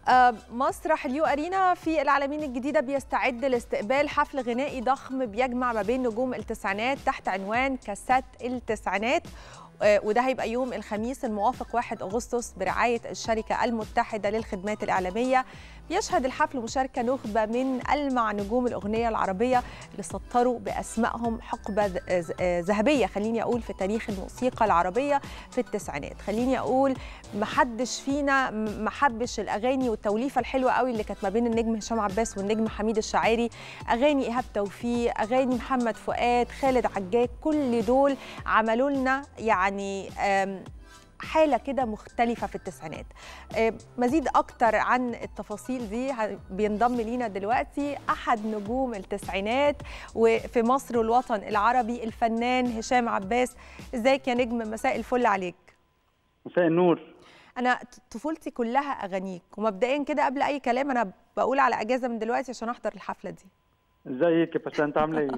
آه، مسرح اليو أرينا في العالمين الجديدة بيستعد لاستقبال حفل غنائي ضخم بيجمع ما بين نجوم التسعينات تحت عنوان كاسات التسعينات آه، وده هيبقى يوم الخميس الموافق 1 أغسطس برعاية الشركة المتحدة للخدمات الإعلامية بيشهد الحفل مشاركة نخبة من ألمع نجوم الأغنية العربية اللي سطروا بأسمائهم حقبة ذ- آه، ذهبية خليني أقول في تاريخ الموسيقى العربية في التسعينات خليني أقول محدش فينا م- محبش الأغاني والتوليفة الحلوة قوي اللي كانت ما بين النجم هشام عباس والنجم حميد الشاعري أغاني إيهاب توفيق أغاني محمد فؤاد خالد عجاج كل دول عملوا لنا يعني آم، حالة كده مختلفة في التسعينات آه، مزيد أكتر عن التفاصيل دي ه- بينضم لينا دلوقتي أحد نجوم التسعينات وفي مصر والوطن العربي الفنان هشام عباس ازيك يا نجم مساء الفل عليك مساء النور أنا ط- طفولتي كلها أغانيك ومبدئيا كده قبل أي كلام أنا بقول على أجازة من دلوقتي عشان أحضر الحفلة دي ازيك يا بسنت عامله ايه؟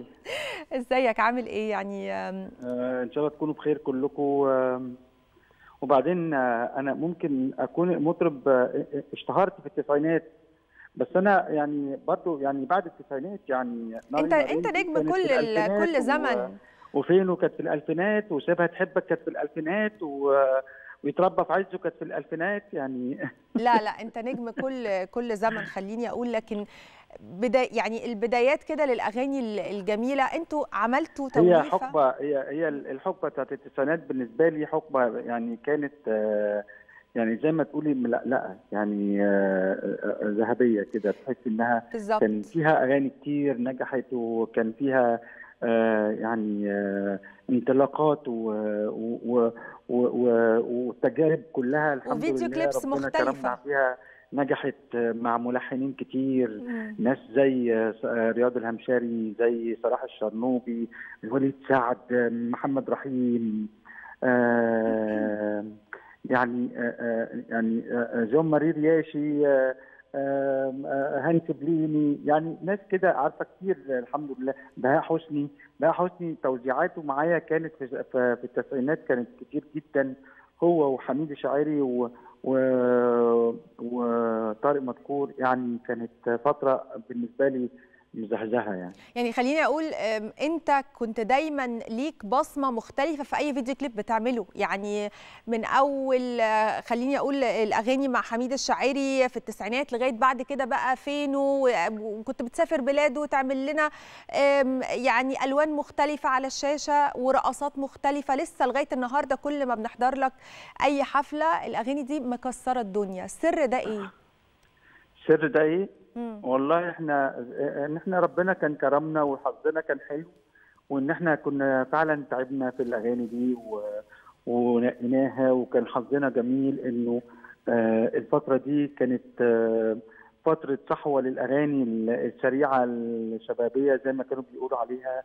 ازيك عامل إيه يعني آم، آه ان شاء الله تكونوا بخير كلكم آم، وبعدين آه انا ممكن اكون مطرب آه، اشتهرت في التسعينات بس انا يعني برضو يعني بعد التسعينات يعني ناري أنت نارين أنت دي نجم كانت كل في ال- الألفينات كل و- زمن وفينو كانت في الالفينات وسيبها تحبك كانت في الالفينات و... ويتربى في عزه كانت في الالفينات يعني لا لا انت نجم كل كل زمن خليني اقول لكن بدا يعني البدايات كده للاغاني ال- الجميله انتوا عملتوا هي توليفه حقبه هي هي الحقبه بتاعت التسعينات بالنسبه لي حقبه يعني كانت آه، يعني زي ما تقولي ملقلقه يعني آه، آه، ذهبيه كده تحس انها بالظبط كان فيها اغاني كتير نجحت وكان فيها آه، يعني آه، انطلاقات و- و- و- و- والتجارب كلها الحمد وفيديو لله كليبس ربنا مختلفة. كرمنا فيها نجحت آه، مع ملحنين كتير مم. ناس زي آه، رياض الهمشري زي صلاح الشرنوبي وليد سعد آه، محمد رحيم آه، يعني آه، آه، يعني آه، جون ماري رياشي آه، آه، آه، هاني سبليني يعني ناس كده عارفه كتير آه، الحمد لله بهاء حسني بهاء حسني توزيعاته معايا كانت في في في التسعينات كانت كتير جدا هو وحميد الشاعري و و وطارق مدكور يعني كانت فتره بالنسبه لي مزهزهه يعني يعني خليني اقول ام، انت كنت دايما ليك بصمه مختلفه في اي فيديو كليب بتعمله يعني من اول آه، خليني اقول الاغاني مع حميد الشاعري في التسعينات لغايه بعد كده بقى فينو و- وكنت بتسافر بلاده وتعمل لنا ام، يعني الوان مختلفه على الشاشه ورقصات مختلفه لسه لغايه النهارده كل ما بنحضر لك اي حفله الاغاني دي مكسره الدنيا السر ده ايه السر ده ايه؟ مم. والله احنا ان احنا ربنا كان كرمنا وحظنا كان حلو وان احنا كنا فعلا تعبنا في الاغاني دي و... ونقيناها وكان حظنا جميل انه آه، الفتره دي كانت آه، فتره صحوه للاغاني السريعه الشبابيه زي ما كانوا بيقولوا عليها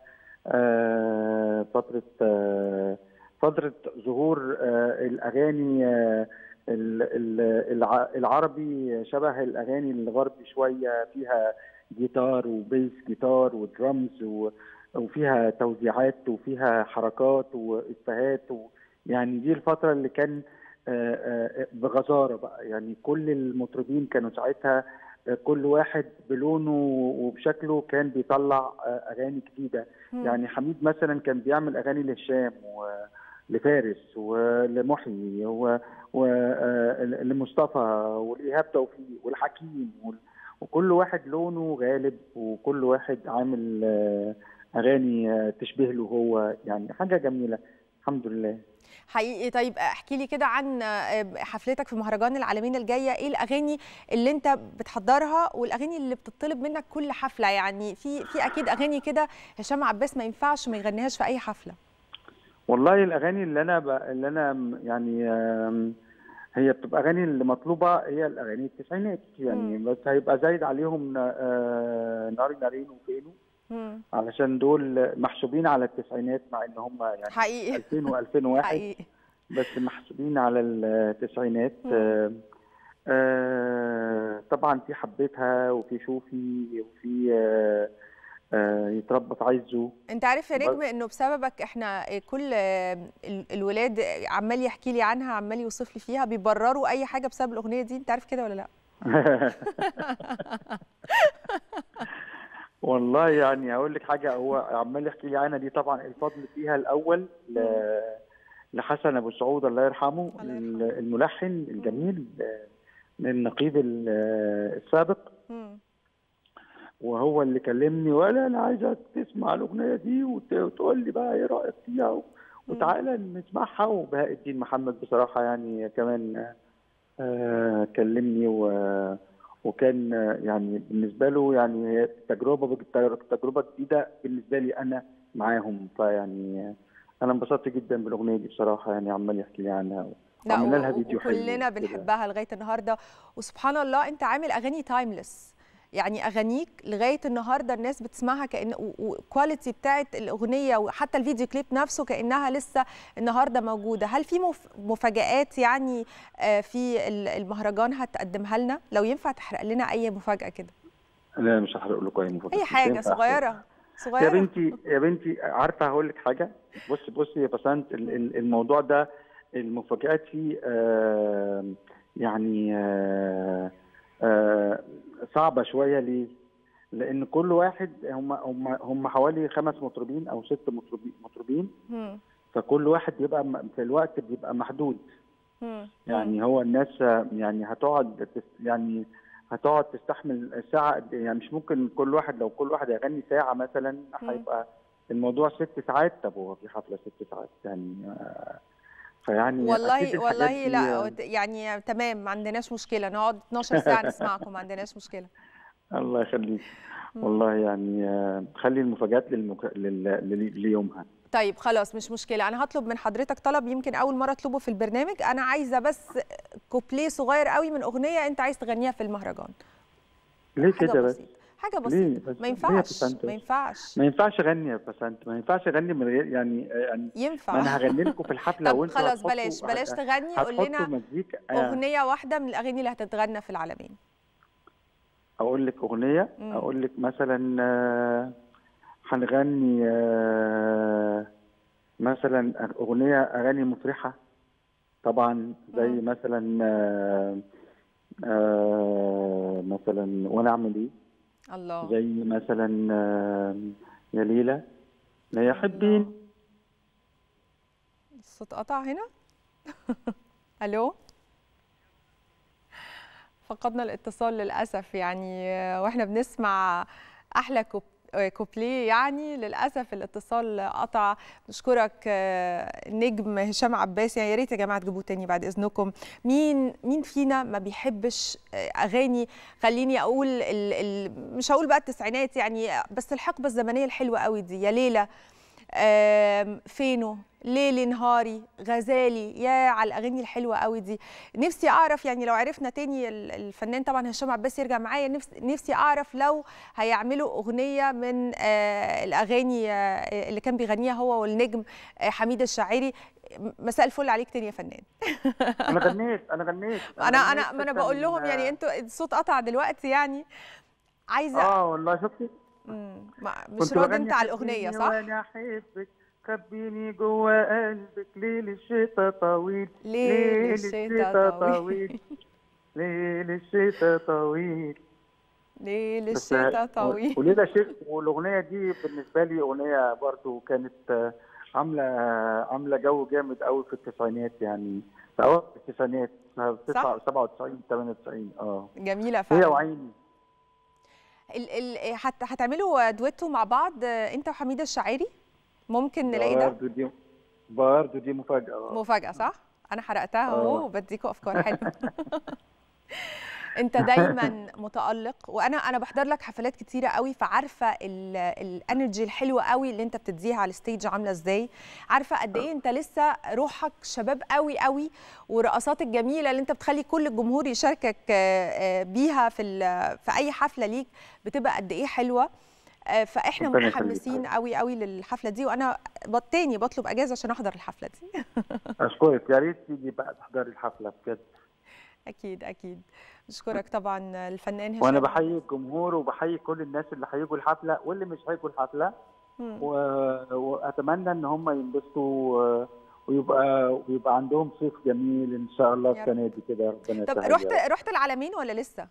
آه، فتره آه، فتره ظهور آه، الاغاني آه، ال- ال- الع- العربي شبه الاغاني الغربي شويه فيها جيتار وبيس جيتار ودرامز و- وفيها توزيعات وفيها حركات وافيهات و- يعني دي الفتره اللي كان آه، آه، بغزاره بقى يعني كل المطربين كانوا ساعتها آه، كل واحد بلونه وبشكله كان بيطلع آه، اغاني جديده مم. يعني حميد مثلا كان بيعمل اغاني لهشام ولفارس ولمحيي و- ولمصطفى والايهاب توفيق والحكيم وال- وكل واحد لونه غالب وكل واحد عامل آه، اغاني آه، تشبه له هو يعني حاجه جميله الحمد لله حقيقي طيب احكي لي كده عن آه، حفلتك في مهرجان العالمين الجايه ايه الاغاني اللي انت بتحضرها والاغاني اللي بتطلب منك كل حفله يعني في في اكيد اغاني كده هشام عباس ما ينفعش ما يغنيهاش في اي حفله والله الاغاني اللي انا ب... اللي انا م- يعني آم، هي بتبقى اغاني اللي مطلوبه هي الاغاني التسعينات يعني مم. بس هيبقى زايد عليهم آه، ناري نارين وفينو مم. علشان دول محسوبين على التسعينات مع ان هم يعني حقيقي 2000 و2001 حقيقي بس محسوبين على التسعينات مم. آه، آه، طبعا في حبيتها وفي شوفي وفي آه، آه، يتربى في عزه انت عارف يا بس- نجم انه بسببك احنا كل ال- الولاد عمال يحكي لي عنها عمال يوصف لي فيها بيبرروا اي حاجه بسبب الاغنيه دي انت عارف كده ولا لا والله يعني اقول لك حاجه هو عمال يحكي لي عنها دي طبعا الفضل فيها الاول ل... لحسن ابو سعود الله يرحمه الله يرحمه. الملحن الجميل النقيب ال- السابق مم. وهو اللي كلمني ولا انا عايزك تسمع الاغنيه دي وت- وتقول لي بقى ايه رايك فيها و- وتعالى نسمعها وبهاء الدين محمد بصراحه يعني كمان آه كلمني و وكان آه، يعني بالنسبه له يعني هي تجربه تجربه جديده بالنسبه لي انا معاهم فيعني آه، انا انبسطت جدا بالاغنيه دي بصراحه يعني عمال يحكي لي عنها لا عملنا لها و- فيديو حلو وكلنا كده. بنحبها لغايه النهارده وسبحان الله انت عامل اغاني تايمليس يعني اغانيك لغايه النهارده الناس بتسمعها كان والكواليتي بتاعت الاغنيه وحتى الفيديو كليب نفسه كانها لسه النهارده موجوده هل في مف- مفاجات يعني آه، في ال- المهرجان هتقدمها لنا لو ينفع تحرق لنا اي مفاجاه كده لا مش هحرق لكم اي مفاجاه اي مش حاجه هينفع أحرق. صغيره يا صغيره بنتي يا بنتي عارفه هقول لك حاجه بصي بصي يا بسنت ال- ال- الموضوع ده المفاجآت فيه آه يعني آه آه صعبه شويه ليه؟ لان كل واحد هم هم هم حوالي خمس مطربين او ست مطربين مطربين مم. فكل واحد بيبقى م- في الوقت بيبقى محدود مم. يعني هو الناس آه، يعني هتقعد تس- يعني هتقعد تستحمل ساعة قد إيه؟ يعني مش ممكن كل واحد لو كل واحد هيغني ساعة مثلا هيبقى الموضوع ست ساعات طب هو في حفلة ست ساعات يعني آه، فيعني أكيد والله الحاجات والله دي، لا آه، وت- يعني تمام ما عندناش مشكله نقعد 12 ساعه نسمعكم ما عندناش مشكله الله يخليك مم. والله يعني آه، خلي المفاجآت للمك... لل... لل... ليومها طيب خلاص مش مشكلة أنا هطلب من حضرتك طلب يمكن أول مرة أطلبه في البرنامج أنا عايزة بس كوبليه صغير قوي من أغنية أنت عايز تغنيها في المهرجان ليه حاجة كده بس؟ بسيطة حاجة ليه بسيطة بس؟ ما ليه يا ينفعش بسنت ما بس؟ ينفعش ما ينفعش اغني يا بسنت ما ينفعش اغني من غير يعني يعني ما ينفع انا هغني لكم في الحفله طب وانتوا خلاص هتحطوا- بلاش بلاش هت- تغني قول هتحطوا لنا مزيكا آه. أغنية واحدة من الأغاني اللي هتتغنى في العالمين اقول لك اغنيه مم. اقول لك مثلا آه، هنغني آه، مثلا اغنيه اغاني مفرحه طبعا زي مم. مثلا آه، آه، مثلا وانا اعمل ايه الله زي مثلا آه، يا ليلى لا يا حبين الصوت قطع هنا الو فقدنا الاتصال للاسف يعني آه، واحنا بنسمع احلى كوب آه، كوبليه يعني للاسف الاتصال قطع نشكرك آه، نجم هشام عباس يعني يا ريت يا جماعه تجيبوه تاني بعد اذنكم مين مين فينا ما بيحبش آه، اغاني خليني اقول ال ال مش هقول بقى التسعينات يعني بس الحقبه الزمنيه الحلوه قوي دي يا ليلى آم، فينو ليلي نهاري غزالي يا على الاغاني الحلوه قوي دي نفسي اعرف يعني لو عرفنا تاني ال- الفنان طبعا هشام عباس يرجع معايا نفس نفسي اعرف لو هيعملوا اغنيه من آه، الاغاني آه، اللي كان بيغنيها هو والنجم آه، حميد الشاعري مساء الفل عليك تاني يا فنان انا غنيت انا غنيت انا انا غنيت ما انا كان- بقول لهم يعني انتوا الصوت قطع دلوقتي يعني عايزه اه والله شفتي مم، ما- مش كنت راضي بغني انت على الاغنيه حبيني صح وانا احبك خبيني جوا قلبك ليل الشتا طويل ليل الشتا طويل ليل الشتا طويل ليل بس- الشتا طويل وليلى شيء والاغنيه دي بالنسبه لي اغنيه برضو كانت آه، عامله عامله جو جامد قوي في التسعينات يعني في اوائل التسعينات صح. 97 98 اه جميله هي فعلا وعيني ال ال هت هتعملوا دويتو مع بعض آه، انت وحميد الشاعري ممكن نلاقي ده برضو دي برضو دي مفاجاه آه. مفاجاه صح انا حرقتها اهو آه. وبديكوا افكار حلوه انت دايما متالق وانا انا بحضر لك حفلات كتيره قوي فعارفه ال- الانرجي الحلوه قوي اللي انت بتديها على الستيج عامله ازاي عارفه قد ايه انت لسه روحك شباب قوي قوي ورقصات الجميله اللي انت بتخلي كل الجمهور يشاركك آه، آه، بيها في ال- في اي حفله ليك بتبقى قد ايه حلوه آه، فاحنا ربنا يخليك متحمسين حبيبي. قوي قوي للحفله دي وانا بط- تاني بطلب اجازه عشان احضر الحفله دي اشكرك يا ريت تيجي بقى تحضري الحفله بجد اكيد اكيد نشكرك طبعا الفنان هشام وانا بحيي الجمهور وبحيي كل الناس اللي هيجوا الحفله واللي مش هيجوا الحفله مم. و... واتمنى ان هم ينبسطوا و... ويبقى ويبقى عندهم صيف جميل ان شاء الله يا رب. السنه دي كده ربنا طب يسهل رحت يا رب. رحت العلمين ولا لسه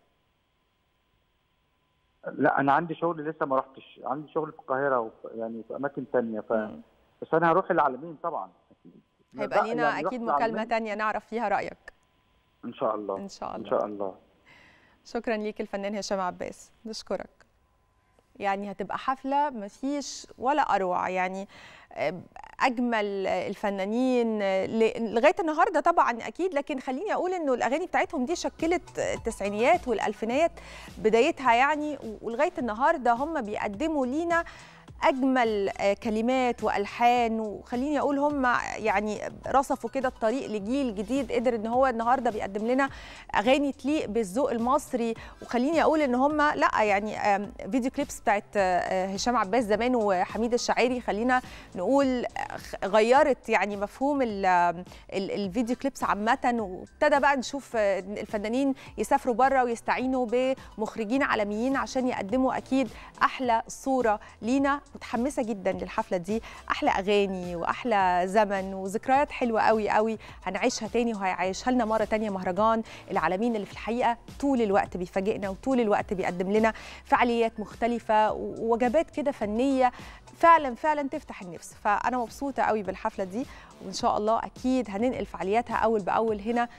لا انا عندي شغل لسه ما رحتش عندي شغل في القاهره وفي يعني في اماكن تانية ف... مم. بس انا هروح العالمين طبعا اكيد هيبقى لا، لينا يعني اكيد رحت مكالمه العلمين. تانية نعرف فيها رايك ان شاء الله ان شاء ان الله شاء الله شكرا ليك الفنان هشام عباس نشكرك يعني هتبقى حفلة مفيش ولا أروع يعني آه، أجمل الفنانين آه، ل- لغاية النهاردة طبعا أكيد لكن خليني أقول إنه الأغاني بتاعتهم دي شكلت التسعينيات والألفينات بدايتها يعني ولغاية النهاردة هم بيقدموا لينا اجمل آه، كلمات والحان وخليني اقول هم يعني رصفوا كده الطريق لجيل جديد قدر ان هو النهارده بيقدم لنا اغاني تليق بالذوق المصري وخليني اقول ان هم لا يعني آم، فيديو كليبس بتاعت آه، هشام عباس زمان وحميد الشاعري خلينا نقول آه، خ- غيرت يعني مفهوم ال- آم، ال- الفيديو كليبس عامه وابتدى بقى نشوف آه، الفنانين يسافروا بره ويستعينوا بمخرجين عالميين عشان يقدموا اكيد احلى صوره لينا متحمسه جدا للحفله دي احلى اغاني واحلى زمن وذكريات حلوه قوي قوي هنعيشها تاني وهيعيشها لنا مره تانية مهرجان العالمين اللي في الحقيقه طول الوقت بيفاجئنا وطول الوقت بيقدم لنا فعاليات مختلفه ووجبات كده فنيه فعلا فعلا تفتح النفس فانا مبسوطه قوي بالحفله دي وان شاء الله اكيد هننقل فعالياتها اول باول هنا